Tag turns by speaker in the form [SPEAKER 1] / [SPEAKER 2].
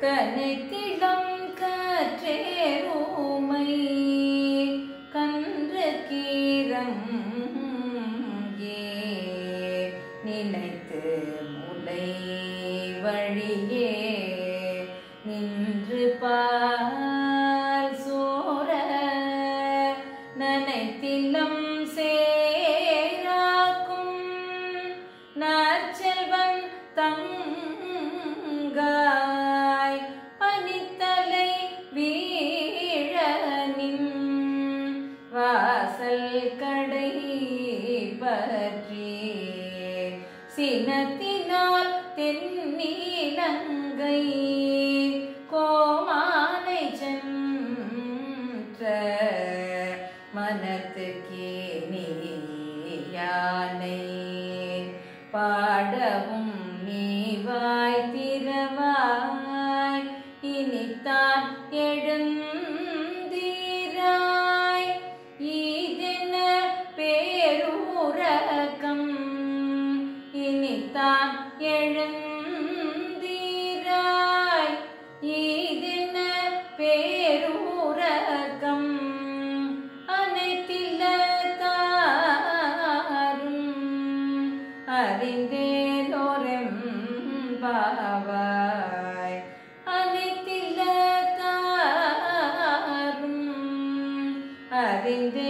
[SPEAKER 1] கனைத்திடம் கற்றேருமை கன்று கீரங்கே நினைத்து முலை வழியே நின்று பால் சோர நனைத்திலம் சேராக்கும் நற்செல்வன் தங்காய் பனித்தலை வீழனின் வாசல் கடை பற்றி சினத்தினால் தென்னீலங்கை கோமானை சென்ற மனத்துக்கே நீ யானை பாடவும் நீ வாய் திறவாய் இனித்தான் எழுந்தீராய் ஈதென பேரூரகம் இனித்தான் எழுந்தீராய் ஈதென பேரூரகம் அனைத்தில்ல தாரும் அறிந்தேனோரெம் பாவாய் அனைத்தில்ல தாரும் அறிந்தே